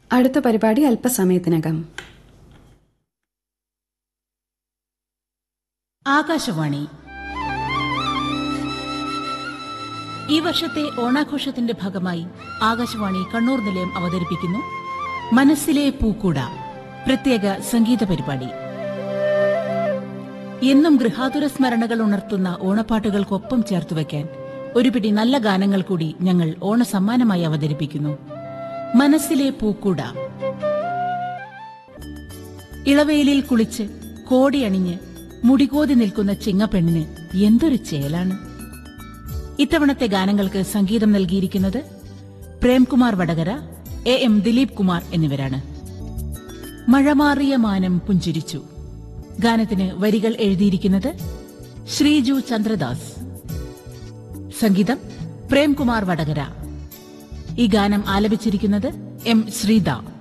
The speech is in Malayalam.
അടുത്ത പരിപാടി അല്പസമയത്തിനകം ആകാശവാണി ഈ വർഷത്തെ ഓണാഘോഷത്തിന്റെ ഭാഗമായി ആകാശവാണി കണ്ണൂർ നിലയം അവതരിപ്പിക്കുന്നു മനസ്സിലെ പൂക്കൂട പ്രത്യേക സംഗീത പരിപാടി എന്നും ഗൃഹാതുര സ്മരണകൾ ഉണർത്തുന്ന ഓണപ്പാട്ടുകൾക്കൊപ്പം ചേർത്തുവെക്കാൻ ഒരു പിടി നല്ല ഗാനങ്ങൾ കൂടി ഞങ്ങൾ ഓണസമ്മാനമായി അവതരിപ്പിക്കുന്നു മനസ്സിലെ പൂക്കൂട ഇളവേലിൽ കുളിച്ച് കോടിയണിഞ്ഞ് മുടികോതി നിൽക്കുന്ന ചിങ്ങപ്പെണ്ണിന് എന്തൊരു ചേലാണ് ഇത്തവണത്തെ ഗാനങ്ങൾക്ക് സംഗീതം നൽകിയിരിക്കുന്നത് പ്രേംകുമാർ വടകര എ എം ദിലീപ് കുമാർ എന്നിവരാണ് മഴമാറിയ മാനം പുഞ്ചിരിച്ചു ഗാനത്തിന് വരികൾ എഴുതിയിരിക്കുന്നത് ശ്രീജു ചന്ദ്രദാസ് സംഗീതം പ്രേംകുമാർ വടകര ഈ ഗാനം ആലപിച്ചിരിക്കുന്നത് എം ശ്രീദ